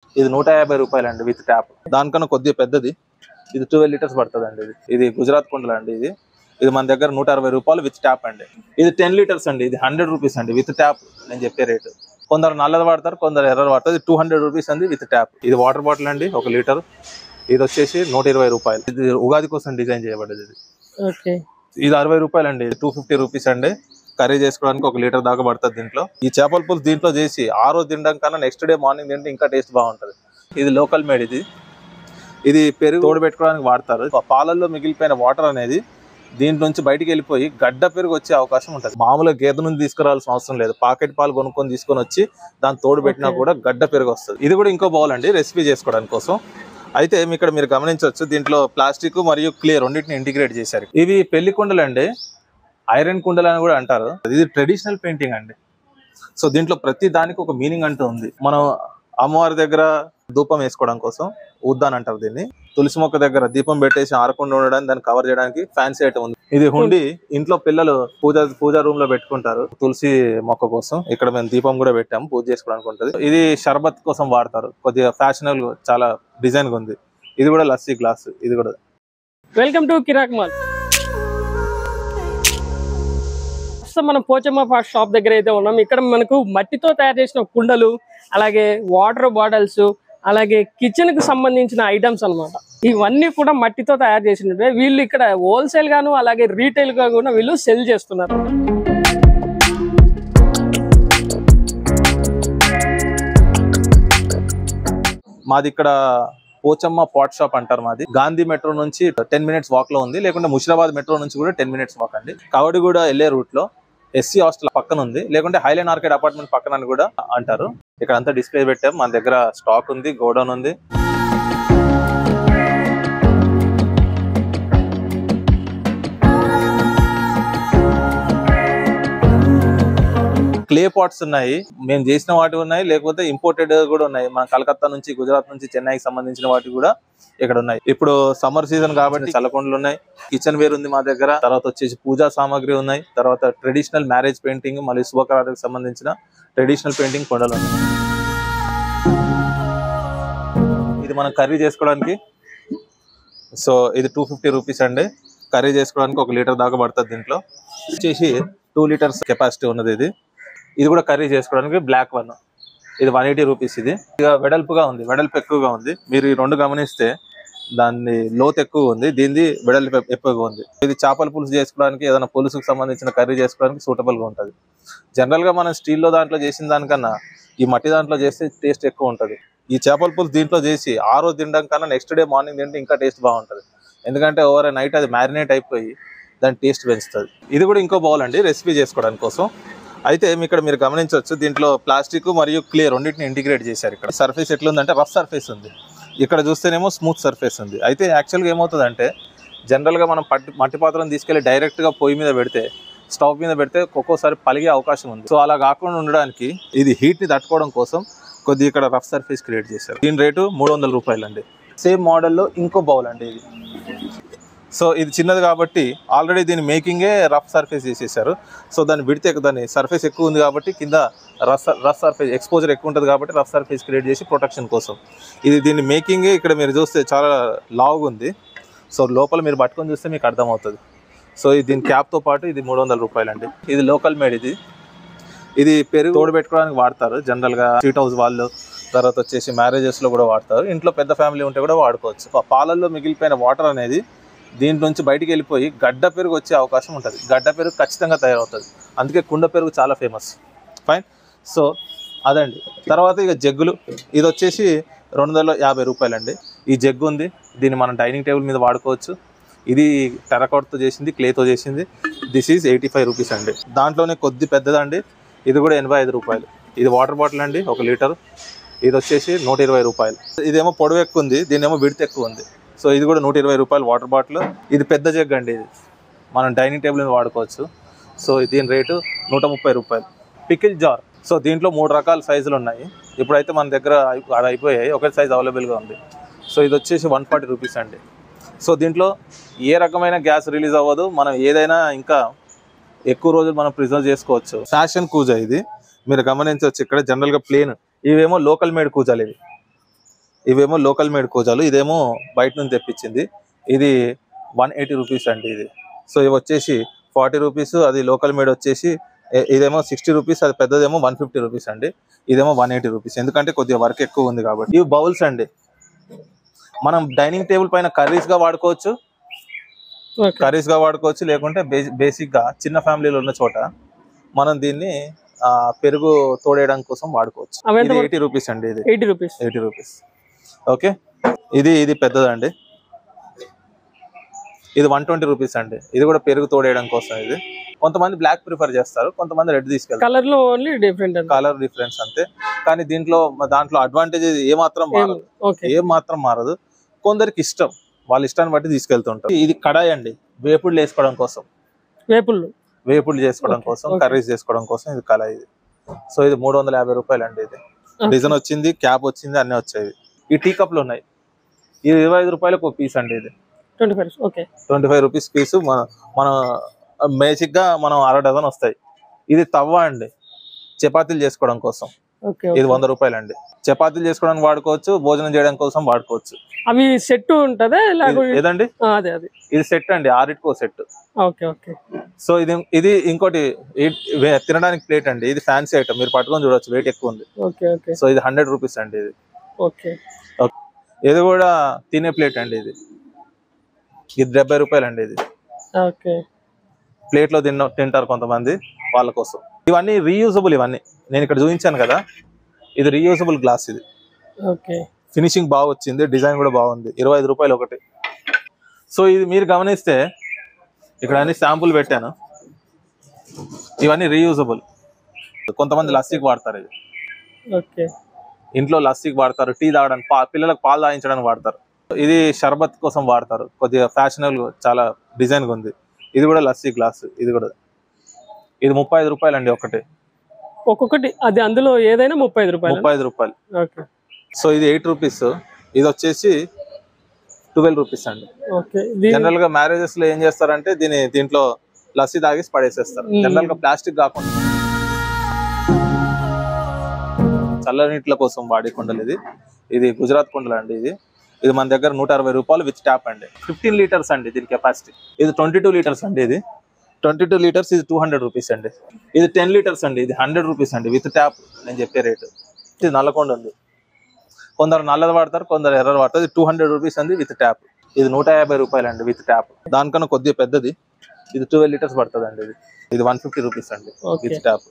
ఇది నూట యాభై రూపాయలు అండి విత్ ట్యాప్ దానికన్నా కొద్దిగా పెద్దది ఇది ట్వెల్వ్ లీటర్స్ పడుతుంది అండి ఇది ఇది గుజరాత్ కుండలు అండి ఇది ఇది మన దగ్గర నూట అరవై రూపాయలు విత్ ట్యాప్ అండి ఇది టెన్ లీటర్స్ అండి ఇది హండ్రెడ్ రూపీస్ అండి విత్ ట్యాప్ నేను చెప్పే రేటు కొందరు నల్లది వాడతారు కొందరు ఎర్రది వాడతారు ఇది టూ హండ్రెడ్ రూపీస్ అండి విత్ ట్యాప్ ఇది వాటర్ బాటిల్ అండి ఒక లీటర్ ఇది వచ్చేసి నూట ఇరవై రూపాయలు ఇది ఉగాది కోసం డిజైన్ చేయబడ్డది ఇది ఓకే ఇది అరవై రూపాయలు అండి టూ ఫిఫ్టీ రూపీస్ అండి కర్రీ చేసుకోవడానికి ఒక లీటర్ దాకా పడుతుంది దీంట్లో ఈ చేపల పులుసు దీంట్లో చేసి ఆ రోజు తినడం కన్నా నెక్స్ట్ డే మార్నింగ్ తింటే ఇంకా టేస్ట్ బాగుంటది ఇది లోకల్ మేడ్ ఇది ఇది పెరుగు తోడు పెట్టుకోవడానికి వాడతారు ఆ పాలల్లో మిగిలిపోయిన వాటర్ అనేది దీంట్లో నుంచి బయటికి వెళ్ళిపోయి గడ్డ పెరుగు వచ్చే అవకాశం ఉంటుంది మామూలుగా గేదె నుంచి తీసుకురావాల్సిన అవసరం లేదు పాకెట్ పాలు కొనుక్కొని తీసుకొని వచ్చి దాని తోడు పెట్టినా Okay. కూడా గడ్డ పెరుగు వస్తుంది ఇది కూడా ఇంకో బౌల్ అండి రెసిపీ చేసుకోవడానికి కోసం అయితే మీ ఇక్కడ మీరు గమనించవచ్చు దీంట్లో ప్లాస్టిక్ మరియు క్లియర్ రెండింటిని ఇంటిగ్రేట్ చేశారు ఇవి పెళ్లి కుండలు అండి ఐరన్ కుండలు అని కూడా అంటారు ఇది ట్రెడిషనల్ పెయింటింగ్ అండి సో దీంట్లో ప్రతి దానికి ఒక మీనింగ్ అంటూ ఉంది మనం అమ్మవారి దగ్గర ధూపం వేసుకోవడం కోసం ఉద్దాన్ అంటారు దీన్ని తులసి మొక్క దగ్గర దీపం పెట్టేసి ఆరకుండా ఉండడానికి దాన్ని కవర్ చేయడానికి ఫ్యాన్సీ ఐటమ్ ఉంది ఇది హుండి ఇంట్లో పిల్లలు పూజ పూజా రూమ్ లో పెట్టుకుంటారు తులసి మొక్క కోసం ఇక్కడ మేము దీపం కూడా పెట్టాము పూజ చేసుకోవడానికి ఉంటుంది ఇది షర్బత్ కోసం వాడతారు కొద్దిగా ఫ్యాషనబుల్ చాలా డిజైన్ గా ఉంది ఇది కూడా లస్సీ గ్లాస్ ఇది కూడా వెల్కమ్ టు కిరాక్ మాల్ ప్రస్తుతం మనం పోచమ్మ పా- షాప్ దగ్గర అయితే ఉన్నాం ఇక్కడ మనకు మట్టితో తయారు చేసిన కుండలు అలాగే వాటర్ బాటిల్స్ అలాగే కిచెన్ కు సంబంధించిన ఐటమ్స్ అన్నమాట ఇవన్నీ కూడా మట్టితో తయారు చేసినవే వీళ్ళు ఇక్కడ హోల్సేల్ గాను అలాగే రీటైల్ గా కూడా వీళ్ళు సెల్ చేస్తున్నారు మాది ఇక్కడ పోచమ్మ పాట్ షాప్ అంటారు మాది గాంధీ మెట్రో నుంచి టెన్ మినిట్స్ వాక్ లో ఉంది లేకుంటే ముషిరాబాద్ మెట్రో నుంచి కూడా టెన్ మినిట్స్ వాక్ అండి కవడిగూడ వెళ్ళే రూట్ లో ఎస్సీ హాస్టల్ పక్కన ఉంది లేకుంటే హైలైన్ ఆర్కేడ్ అపార్ట్మెంట్ పక్కన అని కూడా అంటారు ఇక్కడ అంతా డిస్ప్లే పెట్టాం మన దగ్గర స్టాక్ ఉంది గోడౌన్ ఉంది క్లే పాట్స్ ఉన్నాయి మేము చేసిన వాటి ఉన్నాయి లేకపోతే ఇంపోర్టెడ్ కూడా ఉన్నాయి మన కలకత్తా నుంచి గుజరాత్ నుంచి చెన్నైకి సంబంధించిన వాటి కూడా ఇక్కడ ఉన్నాయి ఇప్పుడు సమ్మర్ సీజన్ కాబట్టి చల్లకొండలు ఉన్నాయి కిచెన్ వేర్ ఉంది మా దగ్గర తర్వాత వచ్చేసి పూజా సామాగ్రి ఉన్నాయి తర్వాత ట్రెడిషనల్ మ్యారేజ్ పెయింటింగ్ మరియు శుభకార్యాలకు సంబంధించిన ట్రెడిషనల్ పెయింటింగ్ కొండలు ఉన్నాయి ఇది మనం కర్రీ చేసుకోవడానికి సో ఇది టూ ఫిఫ్టీ రూపీస్ అండి కర్రీ చేసుకోవడానికి ఒక లీటర్ దాకా పడుతుంది దీంట్లో వచ్చేసి టూ లీటర్స్ కెపాసిటీ ఉన్నది ఇది ఇది కూడా కర్రీ చేసుకోవడానికి బ్లాక్ వన్ ఇది వన్ ఎయిటీ రూపీస్ ఇది ఇక వెడల్పుగా ఉంది వెడల్పు ఎక్కువగా ఉంది మీరు ఈ రెండు గమనిస్తే దాన్ని లోతు ఎక్కువ ఉంది దీనిది వెడల్పు ఎక్- ఎక్కువగా ఉంది ఇది చేపల పులుసు చేసుకోవడానికి ఏదైనా పులుసుకు సంబంధించిన కర్రీ చేసుకోవడానికి సూటబుల్ గా ఉంటుంది జనరల్ గా మనం స్టీల్లో దాంట్లో చేసిన దానికన్నా ఈ మట్టి దాంట్లో చేస్తే టేస్ట్ ఎక్కువ ఉంటుంది ఈ చేపల పులుసు దీంట్లో చేసి ఆ రోజు తినడం కన్నా నెక్స్ట్ డే మార్నింగ్ తింటే ఇంకా టేస్ట్ బాగుంటుంది ఎందుకంటే ఓవర్ నైట్ అది మ్యారినేట్ అయిపోయి దాని టేస్ట్ పెంచుతుంది ఇది కూడా ఇంకో బౌల్ అండి రెసిపీ చేసుకోవడానికి కోసం అయితే మీ ఇక్కడ మీరు గమనించవచ్చు దీంట్లో ప్లాస్టిక్ మరియు క్లియర్ రెండింటిని ఇంటిగ్రేట్ చేశారు ఇక్కడ సర్ఫేస్ ఎట్లుందంటే రఫ్ సర్ఫేస్ ఉంది ఇక్కడ చూస్తేనేమో స్మూత్ సర్ఫేస్ ఉంది అయితే యాక్చువల్గా ఏమవుతుందంటే జనరల్గా మనం పట్టి మట్టి పాత్రను తీసుకెళ్లి డైరెక్ట్గా పొయ్యి మీద పెడితే స్టవ్ మీద పెడితే ఒక్కోసారి పలిగే అవకాశం ఉంది సో అలా కాకుండా ఉండడానికి ఇది హీట్ని తట్టుకోవడం కోసం కొద్దిగా ఇక్కడ రఫ్ సర్ఫేస్ క్రియేట్ చేశారు దీని రేటు మూడు వందల రూపాయలు అండి సేమ్ మోడల్లో ఇంకో బౌల్ అండి ఇది సో ఇది చిన్నది కాబట్టి ఆల్రెడీ దీని మేకింగే రఫ్ సర్ఫేస్ చేసేసారు సో దాని విడితే దాని సర్ఫేస్ ఎక్కువ ఉంది కాబట్టి కింద రఫ్ రఫ్ సర్ఫేస్ ఎక్స్పోజర్ ఎక్కువ ఉంటుంది కాబట్టి రఫ్ సర్ఫేస్ క్రియేట్ చేసి ప్రొటెక్షన్ కోసం ఇది దీని మేకింగే ఇక్కడ మీరు చూస్తే చాలా లావుగా ఉంది సో లోపల మీరు పట్టుకొని చూస్తే మీకు అర్థమవుతుంది సో ఇది దీని క్యాప్తో పాటు ఇది మూడు వందల రూపాయలు అండి ఇది లోకల్ మేడ్ ఇది ఇది పెరుగు తోడు పెట్టుకోవడానికి వాడతారు జనరల్గా స్వీట్ హౌస్ వాళ్ళు తర్వాత వచ్చేసి మ్యారేజెస్లో కూడా వాడతారు ఇంట్లో పెద్ద ఫ్యామిలీ ఉంటే కూడా వాడుకోవచ్చు ఆ పాలల్లో మిగిలిపోయిన వాటర్ అనేది దీంట్లో నుంచి బయటికి వెళ్ళిపోయి గడ్డ పెరుగు వచ్చే అవకాశం ఉంటుంది గడ్డ పెరుగు ఖచ్చితంగా తయారవుతుంది అందుకే కుండ పెరుగు చాలా ఫేమస్ ఫైన్ సో అదండి తర్వాత ఇక జగ్గులు ఇది వచ్చేసి రెండు వందల యాభై రూపాయలండి ఈ జగ్గు ఉంది దీన్ని మనం డైనింగ్ టేబుల్ మీద వాడుకోవచ్చు ఇది టెరకాట్తో చేసింది క్లేతో చేసింది this is eighty five rupees అండి దాంట్లోనే కొద్ది పెద్దదండి ఇది కూడా ఎనభై ఐదు రూపాయలు ఇది వాటర్ బాటిల్ అండి ఒక లీటర్ ఇది వచ్చేసి నూట ఇరవై రూపాయలు ఇదేమో పొడవు ఎక్కువ ఉంది దీనేమో విడత ఎక్కువ ఉంది సో ఇది కూడా నూట ఇరవై రూపాయలు వాటర్ బాటిల్ ఇది పెద్ద జగ్ అండి ఇది మనం డైనింగ్ టేబుల్ మీద వాడుకోవచ్చు సో దీని రేటు నూట ముప్పై రూపాయలు పికిల్ జార్ సో దీంట్లో మూడు రకాల సైజులు ఉన్నాయి ఇప్పుడైతే మన దగ్గర అయి- అది అయిపోయాయి ఒక సైజ్ అవైలబుల్గా ఉంది సో ఇది వచ్చేసి వన్ ఫార్టీ రూపీస్ అండి సో దీంట్లో ఏ రకమైన గ్యాస్ రిలీజ్ అవ్వదు మనం ఏదైనా ఇంకా ఎక్కువ రోజులు మనం ప్రిజర్వ్ చేసుకోవచ్చు ఫ్యాషన్ కూజా ఇది మీరు గమనించవచ్చు ఇక్కడ జనరల్గా ప్లేన్ ఇవేమో లోకల్ మేడ్ కూజాలు ఇవి ఇవేమో లోకల్ మేడ్ కూజాలు ఇదేమో బయట నుంచి తెప్పించింది ఇది వన్ ఎయిటీ రూపీస్ అండి ఇది సో ఇవి వచ్చేసి ఫార్టీ రూపీస్ అది లోకల్ మేడ్ వచ్చేసి ఇ- ఇదేమో సిక్స్టీ రూపీస్ అది పెద్దదేమో వన్ ఫిఫ్టీ రూపీస్ అండి ఇదేమో వన్ ఎయిటీ రూపీస్ ఎందుకంటే కొద్దిగా వర్క్ ఎక్కువ ఉంది కాబట్టి ఇవి బౌల్స్ అండి మనం డైనింగ్ టేబుల్ పైన కర్రీస్ గా వాడుకోవచ్చు ఓకే కర్రీస్ గా వాడుకోవచ్చు లేకుంటే బేసిక్ గా చిన్న ఫ్యామిలీలో ఉన్న చోట మనం దీన్ని ఆ, పెరుగు తోడేయడం కోసం వాడుకోవచ్చు అవి ఎంత ఇది పడు- ఎయిటీ రూపీస్ అండి ఇది eighty rupees eighty rupees okay ఇది ఇది పెద్దదండి ఇది వన్ ట్వంటీ రూపీస్ అండి ఇది కూడా పెరుగు తోడేయడం కోసం ఇది కొంతమంది బ్లాక్ ప్రిఫర్ చేస్తారు కొంతమంది రెడ్ తీసుకెళ్తారు కలర్ లో ఓన్లీ డిఫరెంట్ అండి కలర్ డిఫరెన్స్ అంతే కానీ దీంట్లో దాంట్లో అడ్వాంటేజ్ ఏ మాత్రం మారదు ఓకే ఏ మాత్రం మారదు కొందరికి ఇష్టం వాళ్ళ ఇష్టాన్ని బట్టి తీసుకెళ్తుంటారు ఇది కడాయి అండి వేపుడు వేసుకోవడం కోసం వేపుళ్ళు వేపుడు చేసుకోవడం Okay, కోసం okay. కర్రీస్ చేసుకోవడం కోసం ఇది కళాయి ఇది సో ఇది మూడు వందల యాభై రూపాయలు అండి ఇది డిజైన్ వచ్చింది క్యాప్ వచ్చింది అన్ని వచ్చాయి ఈ టీ కప్లు ఉన్నాయి ఇది ఇరవై ఐదు రూపాయలకు ఒక పీస్ అండి ఇది twenty five okay twenty five rupees piece మన మన బేసిక్ గా మనం అర డజన్ వస్తాయి ఇది తవ్వ అండి చపాతీలు చేసుకోవడం కోసం ఓకే ఇది వంద రూపాయలు అండి చపాతీలు చేసుకోవడానికి వాడుకోవచ్చు భోజనం చేయడం కోసం వాడుకోవచ్చు అవి సెట్ ఉంటదా ఇది- లేకపోతే ఏదండి ఆ, అదే అదే ఇది సెట్ అండి ఆరిటికో సెట్ ఓకే ఓకే సో ఇది ఇది ఇంకోటి ఈ- వే- తినడానికి ప్లేట్ అండి ఇది ఫ్యాన్సీ ఐటమ్ మీరు పట్టుకొని చూడొచ్చు వెయిట్ ఎక్కువ ఉంది ఓకే ఓకే సో ఇది హండ్రెడ్ రూపీస్ అండి ఇది ఓకే ఇది కూడా తినే ప్లేట్ అండి ఇది ఇది డెబ్బై రూపాయలు అండి ఇది ఓకే ప్లేట్ లో తిన్న తింటారు కొంతమంది వాళ్ళ కోసం ఇవన్నీ రీయూజబుల్ ఇవన్నీ నేను ఇక్కడ చూపించాను కదా ఇది రీయూజబుల్ గ్లాస్ ఇది ఓకే ఫినిషింగ్ బాగా వచ్చింది డిజైన్ కూడా బాగుంది ఇరవై ఐదు రూపాయలు ఒకటి సో ఇది మీరు గమనిస్తే ఇక్కడ అన్ని శాంపుల్ పెట్టాను ఇవన్నీ రీయూజబుల్ కొంతమంది లస్సీకి వాడతారు ఇది ఓకే ఇంట్లో లస్సీకి వాడతారు టీ తాగడానికి పా పిల్లలకు పాలు తాగించడానికి వాడతారు ఇది షర్బత్ కోసం వాడతారు కొద్దిగా ఫ్యాషనబుల్ చాలా డిజైన్ గా ఉంది ఇది కూడా లస్సీ గ్లాస్ ఇది కూడా ఇది ముప్పై ఐదు రూపాయలు అండి ఒకటి ఒక్కొక్కటి అది అందులో ఏదైనా ముప్పై ఐదు రూపాయలు ముప్పై ఐదు రూపాయలు ఓకే సో ఇది ఎయిట్ రూపీస్ ఇది వచ్చేసి ట్వెల్వ్ రూపీస్ అండి ఓకే ఇది జనరల్ గా మ్యారేజెస్ లో ఏం చేస్తారంటే దీని దీంట్లో లస్సీ తాగేసి పడేసేస్తారు మ్మ్. జనరల్ గా ప్లాస్టిక్ కాకుండా చల్లనీట్ల కోసం వాడే కుండలు ఇది ఇది గుజరాత్ కుండలు అండి ఇది ఇది మన దగ్గర నూట అరవై రూపాయలు విత్ ట్యాప్ అండి ఫిఫ్టీన్ లీటర్స్ అండి దీని కెపాసిటీ ఇది ట్వంటీ టూ లీటర్స్ అండి ఇది ట్వంటీ టూ లీటర్స్ ఇది టూ హండ్రెడ్ రూపీస్ అండి ఇది టెన్ లీటర్స్ అండి ఇది హండ్రెడ్ రూపీస్ అండి విత్ ట్యాప్ నేను చెప్పే రేటు ఇది నల్లకొండ ఉంది కొందరు నల్లది వాడతారు కొందరు ఎర్రది వాడతారు ఇది టూ హండ్రెడ్ రూపీస్ అండి విత్ ట్యాప్ ఇది నూట యాభై రూపాయలు అండి విత్ ట్యాప్ దానికన్నా కొద్దిగా పెద్దది ఇది ట్వెల్వ్ లీటర్స్ పడుతుంది అండి ఇది ఇది వన్ ఫిఫ్టీ రూపీస్ అండి okay with tap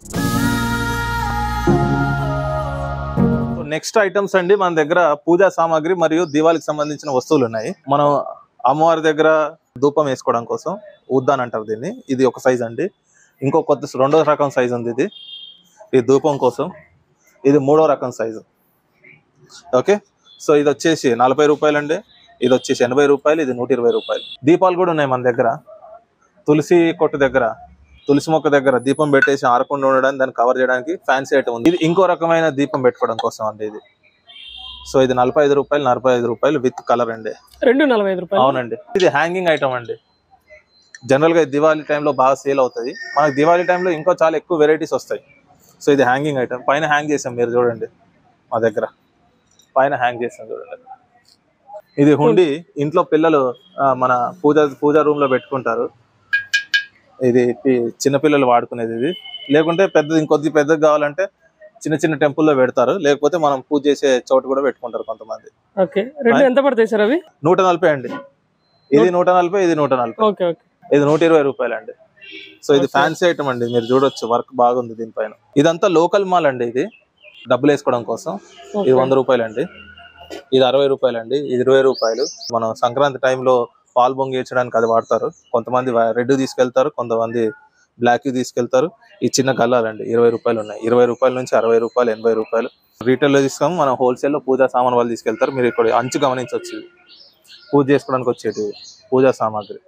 next items అండి మన దగ్గర పూజా సామాగ్రి మరియు దీవాళికి సంబంధించిన వస్తువులు ఉన్నాయి మనం అమ్మవారి దగ్గర ధూపం వేసుకోవడం కోసం ఉద్దాన్ అంటారు దీన్ని ఇది ఒక సైజ్ అండి ఇంకో కొత్త రెండో రకం సైజ్ ఉంది ఇది ఇది ధూపం కోసం ఇది మూడో రకం సైజు ఓకే సో ఇది వచ్చేసి నలభై రూపాయలు అండి ఇది వచ్చేసి ఎనభై రూపాయలు ఇది నూట ఇరవై రూపాయలు దీపాలు కూడా ఉన్నాయి మన దగ్గర తులసి కొట్టు దగ్గర తులసి మొక్క దగ్గర దీపం పెట్టేసి ఆరకుండా ఉండడానికి దాన్ని కవర్ చేయడానికి ఫ్యాన్సీ ఐటమ్ ఉంది ఇది ఇంకో రకమైన దీపం పెట్టుకోవడం కోసం అండి ఇది సో ఇది నలభై ఐదు రూపాయలు నలభై ఐదు రూపాయలు విత్ కలర్ అండి రెండు నలభై ఐదు రూపాయలు అవునండి ఇది హ్యాంగింగ్ ఐటమ్ అండి జనరల్ గా దివాళీ టైంలో బాగా సేల్ అవుతుంది మనకి దివాళీ టైంలో ఇంకో చాలా ఎక్కువ వెరైటీస్ వస్తాయి సో ఇది హ్యాంగింగ్ ఐటమ్ పైన హ్యాంగ్ చేసాం మీరు చూడండి మా దగ్గర పైన హ్యాంగ్ చేసాం చూడండి ఇది హుండి ఇంట్లో పిల్లలు ఆ, మన పూజ పూజ రూమ్ లో పెట్టుకుంటారు ఇది పి- చిన్న పిల్లలు వాడుకునేది ఇది లేకుంటే పెద్దది ఇంకొద్ది పెద్దది కావాలంటే చిన్న చిన్న టెంపుల్లో పెడతారు లేకపోతే మనం పూజ చేసే చోటు కూడా పెట్టుకుంటారు కొంతమంది ఓకే రెండు ఎంత పడతాయి సార్ అవి నూట నలభై అండి ఇది నూట నలభై ఇది నూట నలభై ఓకే ఓకే ఇది నూట ఇరవై రూపాయలు అండి సో ఇది Okay. ఫ్యాన్సీ ఐటమ్ అండి మీరు చూడొచ్చు వర్క్ బాగుంది దీనిపైన ఇదంతా లోకల్ మాల్ అండి ఇది డబ్బులు వేసుకోవడం కోసం ఇది వంద రూపాయలు అండి ఇది అరవై రూపాయలు అండి ఇది ఇరవై రూపాయలు మనం సంక్రాంతి టైంలో పాలు పొంగించడానికి అది వాడతారు కొంతమంది రెడ్ తీసుకెళ్తారు కొంతమంది బ్లాక్ తీసుకెళ్తారు ఈ చిన్న గల్లాలండి ఇరవై రూపాయలు ఉన్నాయి ఇరవై రూపాయల నుంచి అరవై రూపాయలు ఎనభై రూపాయలు రీటైల్ లో తీసుకోము మనం హోల్సేల్ లో పూజా సామాన్ వాళ్ళు తీసుకెళ్తారు మీరు ఇక్కడ అంచు గమనించవచ్చు ఇది. పూజ చేసుకోవడానికి వచ్చేటి పూజా సామాగ్రి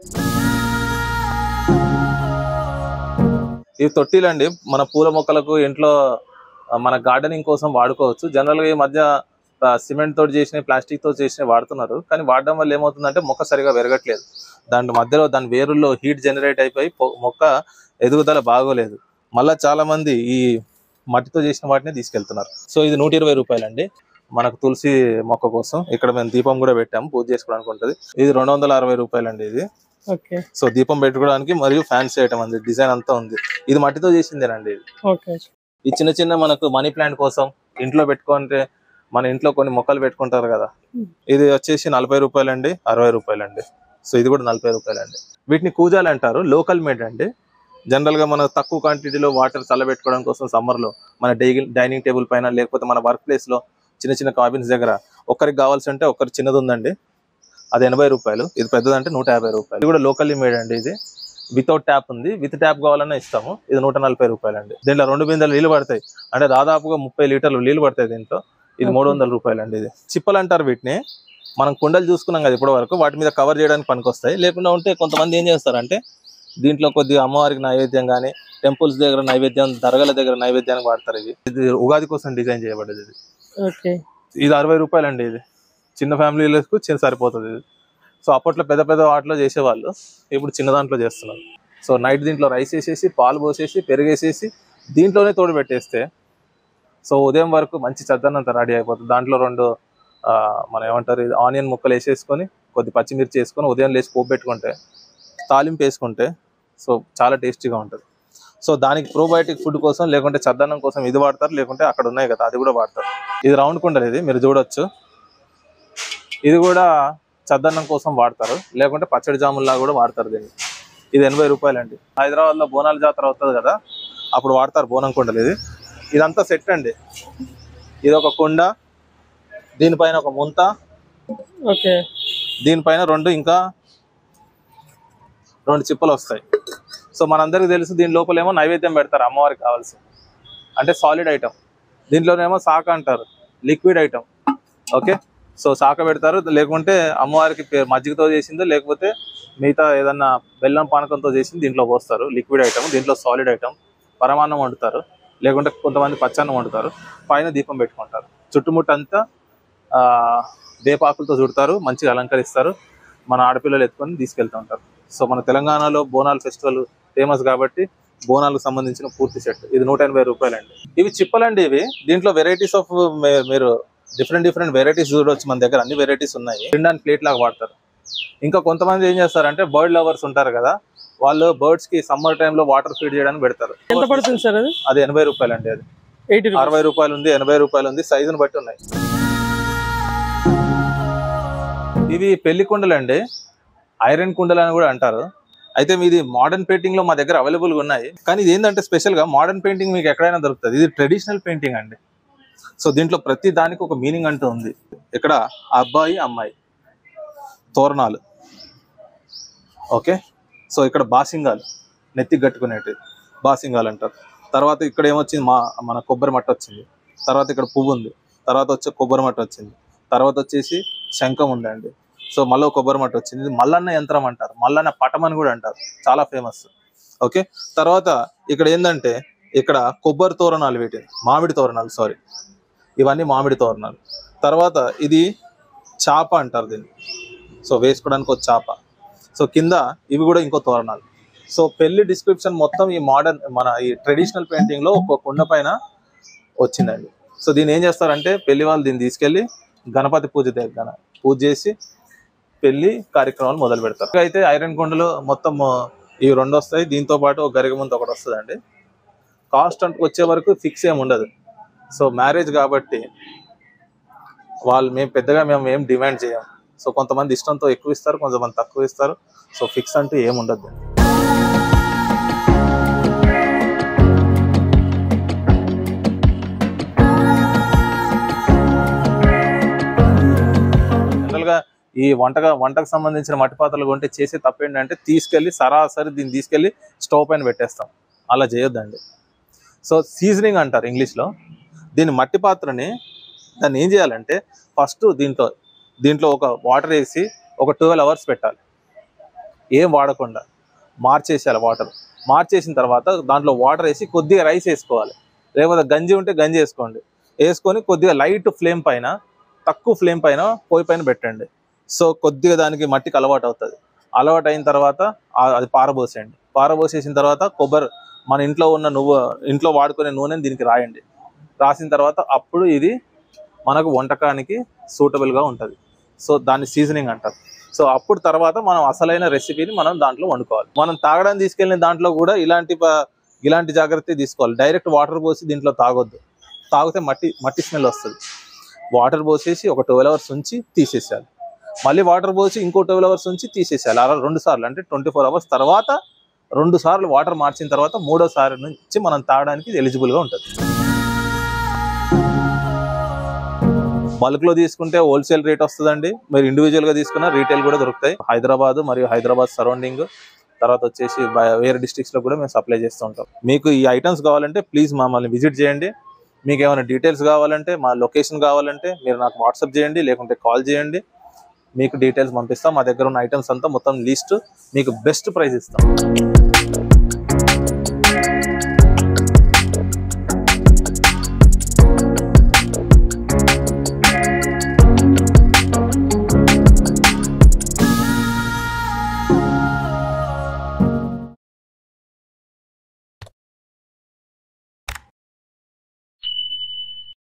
ఇవి తొట్టిలండి మన పూల మొక్కలకు ఇంట్లో ఆ, మన గార్డెనింగ్ కోసం వాడుకోవచ్చు జనరల్ గా ఈ మధ్య సిమెంట్ తోటి చేసిన ప్లాస్టిక్ తో చేసిన వాడుతున్నారు కానీ వాడడం వల్ల ఏమవుతుందంటే మొక్క సరిగా పెరగట్లేదు దాని మధ్యలో దాని వేరుల్లో హీట్ జనరేట్ అయిపోయి పొ- మొక్క ఎదుగుదల బాగోలేదు మళ్ళా చాలా మంది ఈ మట్టితో చేసిన వాటిని తీసుకెళ్తున్నారు సో ఇది నూట ఇరవై రూపాయలు అండి మనకు తులసి మొక్క కోసం ఇక్కడ మేము దీపం కూడా పెట్టాము పూజ చేసుకోవడానికి ఉంటుంది ఇది రెండు వందల అరవై రూపాయలు అండి ఇది ఓకే సో దీపం పెట్టుకోవడానికి మరియు ఫ్యాన్సీ ఐటమ్ అండి డిజైన్ అంతా ఉంది ఇది మట్టితో చేసిందేనండి ఇది ఓకే ఈ చిన్న చిన్న మనకు మనీ ప్లాంట్ కోసం ఇంట్లో పెట్టుకుంటే మన ఇంట్లో కొన్ని మొక్కలు పెట్టుకుంటారు కదా Hmm. ఇది వచ్చేసి నలభై రూపాయలండి అరవై రూపాయలండి సో ఇది కూడా నలభై రూపాయలండి వీటిని కూజాలు అంటారు లోకల్ మేడ్ అండి జనరల్ గా మన తక్కువ క్వాంటిటీలో వాటర్ చల్లబెట్టుకోవడం కోసం సమ్మర్ లో మన డైనింగ్ టేబుల్ పైన లేకపోతే మన వర్క్ ప్లేస్ లో చిన్న చిన్న కాబిన్స్ దగ్గర ఒకరికి కావాల్సి అంటే ఒకరి చిన్నది ఉందండి అది ఎనభై రూపాయలు ఇది పెద్దదంటే నూట యాభై రూపాయలు ఇది కూడా లోకల్లీ మేడ్ అండి ఇది వితౌట్ ట్యాప్ ఉంది విత్ ట్యాప్ కావాలన్నా ఇస్తాము ఇది నూట నలభై రూపాయలు అండి దీంట్లో రెండు బిందెలు నీళ్లు పడతాయి అంటే దాదాపుగా ముప్పై లీటర్లు నీళ్లు పడతాయి దీంట్లో ఇది Okay. మూడు వందల రూపాయలు అండి ఇది చిప్పలు అంటారు వీటిని మనం కుండలు చూసుకున్నాం కదా ఇప్పటి వరకు వాటి మీద కవర్ చేయడానికి పనికొస్తాయి లేకుండా ఉంటే కొంతమంది ఏం చేస్తారంటే దీంట్లో కొద్దిగా అమ్మవారికి నైవేద్యం కానీ టెంపుల్స్ దగ్గర నైవేద్యం దర్గాల దగ్గర నైవేద్యానికి వాడతారు ఇది ఇది ఉగాది కోసం డిజైన్ చేయబడ్డది ఇది ఓకే ఇది అరవై రూపాయలు అండి ఇది చిన్న ఫ్యామిలీలకు చిన్న సరిపోతుంది ఇది సో అప్పట్లో పెద్ద పెద్ద వాటిలో చేసేవాళ్ళు ఇప్పుడు చిన్న దాంట్లో చేస్తున్నారు సో నైట్ దీంట్లో రైస్ వేసేసి పాలు పోసేసి పెరిగేసేసి దీంట్లోనే తోడు పెట్టేస్తే సో ఉదయం వరకు మంచి చద్దన్నంత రెడీ అయిపోతుంది దాంట్లో రెండు ఆ, మనం ఏమంటారు ఇది ఆనియన్ ముక్కలు వేసేసుకొని కొద్ది పచ్చిమిర్చి వేసుకొని ఉదయం లేచి పోపు పెట్టుకుంటే తాలింపు వేసుకుంటే సో చాలా టేస్టీగా ఉంటుంది సో దానికి ప్రోబయోటిక్ ఫుడ్ కోసం లేకుంటే చద్దన్నం కోసం ఇది వాడతారు లేకుంటే అక్కడ ఉన్నాయి కదా అది కూడా వాడతారు ఇది రౌండ్ కుండలు ఇది మీరు చూడొచ్చు ఇది కూడా చద్దన్నం కోసం వాడతారు లేకుంటే పచ్చడి జాముల్లా కూడా వాడతారు దీన్ని ఇది ఎనభై రూపాయలు అండి హైదరాబాద్ లో బోనాల జాతర అవుతుంది కదా అప్పుడు వాడతారు బోనం కుండలు ఇది ఇదంతా సెట్ అండి ఇది ఒక కుండ దీనిపైన ఒక ముంత ఓకే దీనిపైన రెండు ఇంకా రెండు చిప్పలు వస్తాయి సో మనందరికి తెలుసు దీని లోపలేమో నైవేద్యం పెడతారు అమ్మవారికి కావాల్సి అంటే సాలిడ్ ఐటమ్ దీంట్లోనేమో శాఖ అంటారు లిక్విడ్ ఐటమ్ ఓకే సో శాఖ పెడతారు లేకుంటే అమ్మవారికి పే- మజ్జిగతో చేసిందో లేకపోతే మిగతా ఏదన్నా బెల్లం పానకంతో చేసింది దీంట్లో పోస్తారు లిక్విడ్ ఐటమ్ దీంట్లో సాలిడ్ ఐటమ్ పరమాన్నం వండుతారు లేకుంటే కొంతమంది పచ్చన్నం వండుతారు పైన దీపం పెట్టుకుంటారు చుట్టుముట్టంతా ఆ, వేపాకులతో చుడతారు మంచిగా అలంకరిస్తారు మన ఆడపిల్లలు ఎత్తుకొని తీసుకెళ్తూ ఉంటారు సో మన తెలంగాణలో బోనాల ఫెస్టివల్ ఫేమస్ కాబట్టి బోనాలకు సంబంధించిన పూర్తి సెట్ ఇది నూట ఎనభై రూపాయలు అండి ఇవి చిప్పలండి ఇవి దీంట్లో వెరైటీస్ ఆఫ్ మీరు డిఫరెంట్ డిఫరెంట్ వెరైటీస్ చూడవచ్చు మన దగ్గర అన్ని వెరైటీస్ ఉన్నాయి తినడానికి ప్లేట్ లాగా వాడతారు ఇంకా కొంతమంది ఏం చేస్తారంటే బర్డ్ లవర్స్ ఉంటారు కదా వాళ్ళు బర్డ్స్ కి సమ్మర్ టైంలో వాటర్ ఫీడ్ చేయడానికి పెడతారు ఎంత పడుతుంది సార్ అది అది ఎనభై రూపాయలు అండి అది ఎయిటీ రూపీస్ అరవై రూపాయలు ఉంది ఎనభై రూపాయలు ఉంది సైజుని బట్టి ఉన్నాయి ఇవి పెళ్లి కుండలు అండి ఐరన్ కుండలు అని కూడా అంటారు అయితే మీది మోడర్న్ పెయింటింగ్ లో మా దగ్గర అవైలబుల్ గా ఉన్నాయి కానీ ఇది ఏంటంటే స్పెషల్ గా మోడర్న్ పెయింటింగ్ మీకు ఎక్కడైనా దొరుకుతుంది ఇది ట్రెడిషనల్ పెయింటింగ్ అండి సో దీంట్లో ప్రతి దానికి ఒక మీనింగ్ అంటూ ఉంది ఇక్కడ అబ్బాయి అమ్మాయి తోరణాలు ఓకే సో ఇక్కడ బాసింగాలు నెత్తికి కట్టుకునేటివి బాసింగాలు అంటారు తర్వాత ఇక్కడ ఏమొచ్చింది మా మన కొబ్బరి మట్ట వచ్చింది తర్వాత ఇక్కడ పువ్వు ఉంది తర్వాత వచ్చే కొబ్బరి మట్ట వచ్చింది తర్వాత వచ్చేసి శంఖం ఉందండి సో మళ్ళీ కొబ్బరి మట్ట వచ్చింది ఇది మల్లన్న యంత్రం అంటారు మల్లన్న పటం అని కూడా అంటారు చాలా ఫేమస్ ఓకే తర్వాత ఇక్కడ ఏంటంటే ఇక్కడ కొబ్బరి తోరణాలు వీటిని మామిడి తోరణాలు సారీ ఇవన్నీ మామిడి తోరణాలు తర్వాత ఇది చాప అంటారు దీన్ని సో వేసుకోవడానికి ఒక చాప సో కింద ఇవి కూడా ఇంకో తోరణాలు సో పెళ్లి డిస్క్రిప్షన్ మొత్తం ఈ మోడర్న్ మన ఈ ట్రెడిషనల్ పెయింటింగ్ లో ఒక కుండ పైన వచ్చిందండి సో దీన్ని ఏం చేస్తారంటే పెళ్లి వాళ్ళు దీన్ని తీసుకెళ్లి గణపతి పూజ దగ్గర పూజ చేసి పెళ్లి కార్యక్రమాలు మొదలు పెడతారు అయితే ఐరన్ కుండలు మొత్తం ఇవి రెండు వస్తాయి దీంతో పాటు ఒక గరిగ ముందు ఒకటి వస్తుందండి కాస్ట్ అంటే వచ్చే వరకు ఫిక్స్ ఏమి ఉండదు సో మ్యారేజ్ కాబట్టి వాళ్ళు మేము పెద్దగా మేము ఏం డిమాండ్ చేయం సో కొంతమంది ఇష్టంతో ఎక్కువ ఇస్తారు కొంతమంది తక్కువ ఇస్తారు సో ఫిక్స్ అంటూ ఏం ఉండదు జనరల్ గా ఈ వంటగా వంటకు సంబంధించిన మట్టి పాత్రలు కొంటే చేసే తప్పు ఏంటంటే తీసుకెళ్లి సరాసరి దీన్ని తీసుకెళ్లి స్టవ్ పైన పెట్టేస్తాం అలా చేయొద్దండి సో సీజనింగ్ అంటారు ఇంగ్లీష్ లో దీని మట్టి పాత్రని దాన్ని ఏం చేయాలంటే ఫస్ట్ దీంట్లో దీంట్లో ఒక వాటర్ వేసి ఒక ట్వెల్వ్ అవర్స్ పెట్టాలి ఏం వాడకుండా మార్చేసేయాలి వాటర్ మార్చేసిన తర్వాత దాంట్లో వాటర్ వేసి కొద్దిగా రైస్ వేసుకోవాలి లేకపోతే గంజి ఉంటే గంజి వేసుకోండి వేసుకొని కొద్దిగా లైట్ ఫ్లేమ్ పైన తక్కువ ఫ్లేమ్ పైన పొయ్యి పైన పెట్టండి సో కొద్దిగా దానికి మట్టికి అలవాటు అవుతుంది అలవాటు అయిన తర్వాత ఆ- అది పారబోసేయండి పారబోసేసిన తర్వాత కొబ్బరి మన ఇంట్లో ఉన్న నువ్వు ఇంట్లో వాడుకునే నూనెని దీనికి రాయండి రాసిన తర్వాత అప్పుడు ఇది మనకు వంటకానికి సూటబుల్గా ఉంటుంది సో దాన్ని సీజనింగ్ అంటారు సో అప్పుడు తర్వాత మనం అసలైన రెసిపీని మనం దాంట్లో వండుకోవాలి మనం తాగడానికి తీసుకెళ్ళిన దాంట్లో కూడా ఇలాంటి ప- ఇలాంటి జాగ్రత్త తీసుకోవాలి డైరెక్ట్ వాటర్ పోసి దీంట్లో తాగొద్దు తాగితే మట్టి మట్టి స్మెల్ వస్తుంది వాటర్ పోసేసి ఒక ట్వెల్వ్ అవర్స్ ఉంచి తీసేసేయాలి మళ్ళీ వాటర్ పోసి ఇంకో ట్వెల్వ్ అవర్స్ ఉంచి తీసేసేయాలి అలా రెండు సార్లు అంటే ట్వంటీ ఫోర్ అవర్స్ తర్వాత రెండు సార్లు వాటర్ మార్చిన తర్వాత మూడోసారి నుంచి మనం తాగడానికి ఇది ఎలిజిబుల్గా ఉంటుంది బల్క్ లో తీసుకుంటే హోల్సేల్ రేట్ వస్తుందండి మీరు ఇండివిజువల్ గా తీసుకున్న రీటైల్ కూడా దొరుకుతాయి హైదరాబాద్ మరియు హైదరాబాద్ సరౌండింగ్ తర్వాత వచ్చేసి బయ- వేరే డిస్ట్రిక్ట్స్ లో కూడా మేము సప్లై చేస్తూ ఉంటాం మీకు ఈ ఐటమ్స్ కావాలంటే ప్లీజ్ మమ్మల్ని విజిట్ చేయండి మీకు ఏమైనా డీటెయిల్స్ కావాలంటే మా లొకేషన్ కావాలంటే మీరు నాకు వాట్సాప్ చేయండి లేకుంటే కాల్ చేయండి మీకు డీటెయిల్స్ పంపిస్తాం మా దగ్గర ఉన్న ఐటమ్స్ అంతా మొత్తం లిస్ట్ మీకు బెస్ట్ ప్రైస్ ఇస్తాం